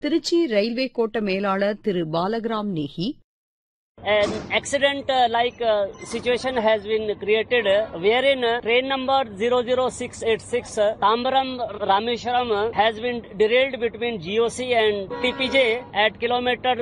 Trichy railway கோட்ட மேலாளர் திரு பாலகிராம் நேகி An accident uh, like uh, situation has been created uh, wherein uh, train number 00686 uh, Tambaram Rameshwaram uh, has been derailed between GOC and TPJ at kilometer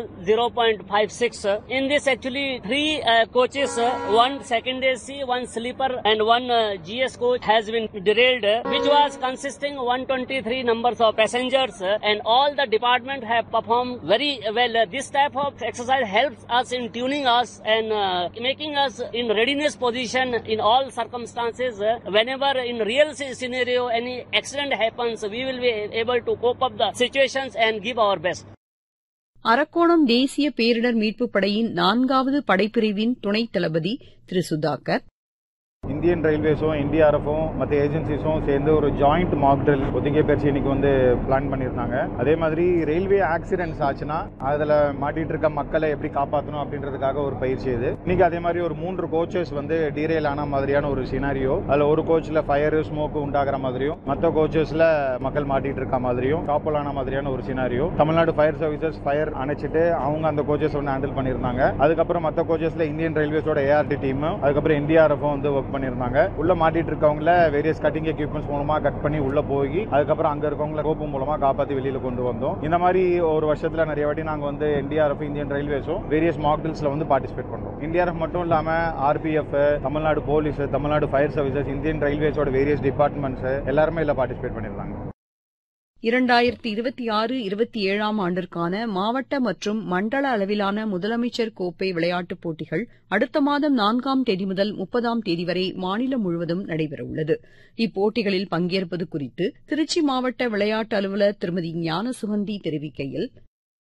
0.56. uh. In this actually three uh, coaches, uh, one second AC, one sleeper and one uh, GS coach has been derailed uh, which was consisting 123 numbers of passengers uh, and all the department have performed very well. Uh, This type of exercise helps us in tuning us and uh, making us in readiness position in all circumstances. Uh, Whenever in real sce- scenario any accident happens, we will be able to cope up the situations and give our best. Arakkonam தேசிய பேரிடர் மீட்புப் படையின் நான்காவது படைப்பிரிவின் துணைத் தளபதி திரு Sudhakar Indian ரயில்வேஸும் என்டிஆர்எஃப்பும் மற்ற ஏஜென்சிஸும் சேர்ந்து ஒரு joint Mach drill ஒத்திகை பயிற்சி இன்னைக்கு வந்து பிளான் பண்ணியிருந்தாங்க அதே மாதிரி ரயில்வே ஆக்சிடென்ட்ஸ் ஆச்சுன்னா அதில் மாட்டிட்டு இருக்க மக்களை எப்படி காப்பாற்றணும் அப்படின்றதுக்காக ஒரு பயிற்சி இது இன்னைக்கு அதே மாதிரி ஒரு மூன்று கோச்சஸ் வந்து டீரெயில் ஆன மாதிரியான ஒரு சினாரியோ அதில் ஒரு கோச்சில் ஃபயர் ஸ்மோக் உண்டாகிற மாதிரியும் மற்ற கோச்சஸில் மக்கள் மாட்டிட்டு இருக்க மாதிரியும் டாப்பல் ஆன மாதிரியான ஒரு scenario Tamil Nadu fire services fire அணைச்சிட்டு அவங்க அந்த கோச்சஸ் வந்து ஹேண்டில் பண்ணியிருந்தாங்க அதுக்கப்புறம் மற்ற கோச்சஸ்ல இந்தியன் ரயில்வேஸோட ஏஆர்டி டீமும் அதுக்கப்புறம் என்டிஆர்எஃப் வந்து ஒர்க் பண்ணியிருந்தாங்க உள்ள மாட்டிட்டு இருக்கவங்கள வேரியஸ் கட்டிங் எக்யூப்மெண்ட்ஸ் மூலமா கட் பண்ணி உள்ள போய் அதுக்கப்புறம் அங்க இருக்கவங்கள ரோப்பு மூலமா காப்பாத்தி வெளியில கொண்டு வந்தோம் இந்த மாதிரி ஒரு வருஷத்துல நிறைய வாட்டி நாங்க வந்து என்டிஆர்எஃப் இந்தியன் ரயில்வேஸும் வேரியஸ் மாக்டில்ஸ்ல வந்து பார்ட்டிசிபேட் பண்றோம் என்டிஆர்எஃப் மட்டும் இல்லாம RPF Tamil Nadu police Tamil Nadu fire services Indian ரயில்வேஸோட வேரியஸ் டிபார்ட்மெண்ட்ஸ் எல்லாருமே இதுல பார்ட்டிசிபேட் பண்ணியிருந்தாங்க இரண்டாயிரத்தி இருபத்தி ஆறு இருபத்தி ஏழாம் ஆண்டிற்கான மாவட்ட மற்றும் மண்டல அளவிலான முதலமைச்சர் கோப்பை விளையாட்டுப் போட்டிகள் அடுத்த மாதம் நான்காம் தேதி முதல் முப்பதாம் தேதி வரை மாநிலம் முழுவதும் நடைபெறவுள்ளது இப்போட்டிகளில் பங்கேற்பது குறித்து திருச்சி மாவட்ட விளையாட்டு அலுவலர் திருமதி ஞானசுகந்தி தெரிவிக்கையில்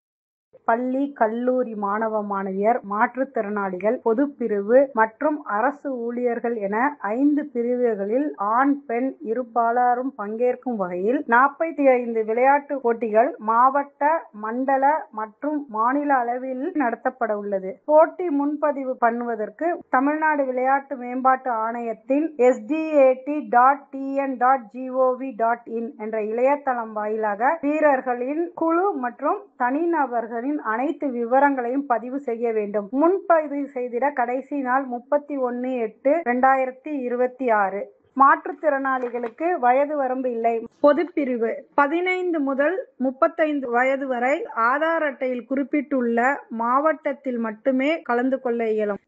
பள்ளி கல்லூரி மாணவ மாணவியர் மாற்றுத்திறனாளிகள் பொதுப்பிரிவு மற்றும் அரசு ஊழியர்கள் என ஐந்து பிரிவுகளில் ஆண் பெண் இருபாலரும் பங்கேற்கும் வகையில் நாற்பத்தி ஐந்து விளையாட்டு போட்டிகள் மாவட்ட மண்டல மற்றும் மாநில அளவில் நடத்தப்பட உள்ளது போட்டி முன்பதிவு பண்ணுவதற்கு தமிழ்நாடு விளையாட்டு மேம்பாட்டு ஆணையத்தின் SDAT dot TN dot GOV dot in என்ற இணையதளம் வாயிலாக வீரர்களின் குழு மற்றும் தனிநபர்களின் அனைத்து விவரங்களையும் பதிவு செய்ய வேண்டும் முன்பதிவு செய்திட கடைசி நாள் முப்பத்தி ஒன்னு எட்டு ரெண்டாயிரத்தி இருபத்தி ஆறு மாற்றுத்திறனாளிகளுக்கு வயது வரம்பு இல்லை பொதுப்பிரிவு பதினைந்து முதல் முப்பத்தைந்து வயது வரை ஆதார் அட்டையில் குறிப்பிட்டுள்ள மாவட்டத்தில் மட்டுமே கலந்து கொள்ள இயலும்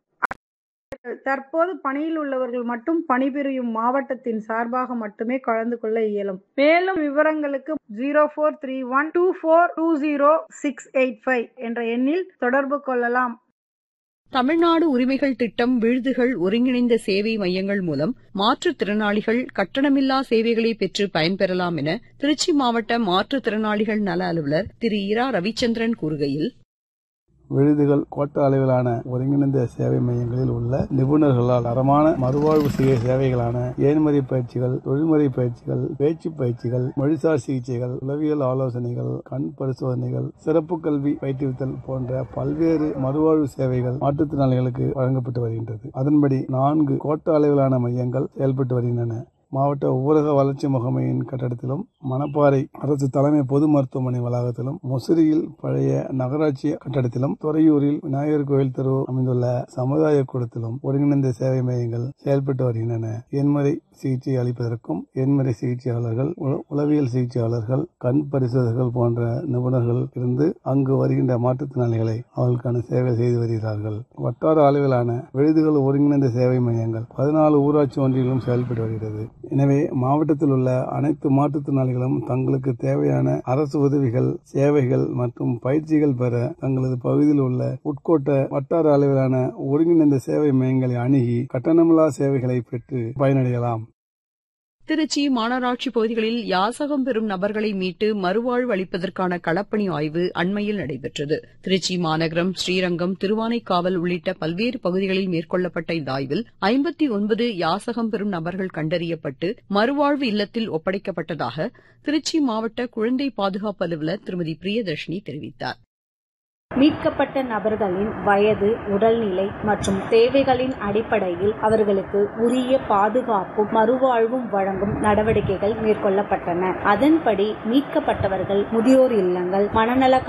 தற்போது பணியில் உள்ளவர்கள் மட்டும் பணிபுரியும் மாவட்டத்தின் சார்பாக மட்டுமே கலந்து கொள்ள இயலும் மேலும் விவரங்களுக்கு zero four three one two four two zero six eight five என்ற எண்ணில் தொடர்பு கொள்ளலாம் தமிழ்நாடு உரிமைகள் திட்டம் விழுதுகள் ஒருங்கிணைந்த சேவை மையங்கள் மூலம் மாற்றுத்திறனாளிகள் கட்டணமில்லா சேவைகளை பெற்று பயன்பெறலாம் என திருச்சி மாவட்ட மாற்றுத்திறனாளிகள் நல அலுவலர் திரு இரா ரவிச்சந்திரன் கூறுகையில் விழுதுகள் கோட்ட அளவிலான ஒருங்கிணைந்த சேவை மையங்களில் உள்ள நிபுணர்களால் தரமான மறுவாழ்வு சிகிச்சை சேவைகளான ஏன்முறை பயிற்சிகள் தொழில்முறை பயிற்சிகள் பேச்சு பயிற்சிகள் மொழிசார் சிகிச்சைகள் உளவியல் ஆலோசனைகள் கண் பரிசோதனைகள் சிறப்பு கல்வி பயிற்றுவித்தல் போன்ற பல்வேறு மறுவாழ்வு சேவைகள் மாற்றுத்திறனாளிகளுக்கு வழங்கப்பட்டு வருகின்றது அதன்படி நான்கு கோட்ட அளவிலான மையங்கள் செயல்பட்டு வருகின்றன மாவட்ட ஊரக வளர்ச்சி முகமையின் கட்டடத்திலும் மணப்பாறை அரசு தலைமை பொது மருத்துவமனை வளாகத்திலும் முசிறியில் பழைய நகராட்சி கட்டடத்திலும் துறையூரில் விநாயகர் கோயில் தெரு அமைந்துள்ள சமுதாய கூடத்திலும் ஒருங்கிணைந்த சேவை மையங்கள் செயல்பட்டு வருகின்றன எண்முறை சிகிச்சை அளிப்பதற்கும் எண்முறை சிகிச்சையாளர்கள் உள- உளவியல் சிகிச்சையாளர்கள் கண் பரிசோதகர்கள் போன்ற நிபுணர்கள் இருந்து அங்கு வருகின்ற மாற்றுத்திறனாளிகளை அவர்களுக்கான சேவை செய்து வருகிறார்கள் வட்டார அளவிலான விழுதுகள் ஒருங்கிணைந்த சேவை மையங்கள் பதினாலு ஊராட்சி ஒன்றிலும் செயல்பட்டு வருகிறது எனவே மாவட்டத்தில் உள்ள அனைத்து மாற்றுத்திறனாளிகளும் தங்களுக்கு தேவையான அரசு உதவிகள் சேவைகள் மற்றும் பயிற்சிகள் பெற தங்களது பகுதியில் உள்ள உட்கோட்ட வட்டார அளவிலான ஒருங்கிணைந்த சேவை மையங்களை அணுகி கட்டணமில்லா சேவைகளை பெற்று பயனடையலாம் திருச்சி மாநகராட்சி பகுதிகளில் யாசகம் பெறும் நபர்களை மீட்டு மறுவாழ்வு அளிப்பதற்கான களப்பணி ஆய்வு அண்மையில் நடைபெற்றது திருச்சி மாநகரம் ஸ்ரீரங்கம் திருவானைக்காவல் உள்ளிட்ட பல்வேறு பகுதிகளில் மேற்கொள்ளப்பட்ட இந்த ஆய்வில் ஐம்பத்தி ஒன்பது யாசகம் பெறும் நபர்கள் கண்டறியப்பட்டு மறுவாழ்வு இல்லத்தில் ஒப்படைக்கப்பட்டதாக திருச்சி மாவட்ட குழந்தை பாதுகாப்பு அலுவலர் திருமதி பிரியதர்ஷினி தெரிவித்தார் மீட்கப்பட்ட நபர்களின் வயது உடல்நிலை மற்றும் தேவைகளின் அடிப்படையில் அவர்களுக்கு உரிய பாதுகாப்பும் மறுவாழ்வும் வழங்கும் நடவடிக்கைகள் மேற்கொள்ளப்பட்டன அதன்படி மீட்கப்பட்டவர்கள் முதியோர் இல்லங்கள் மனநல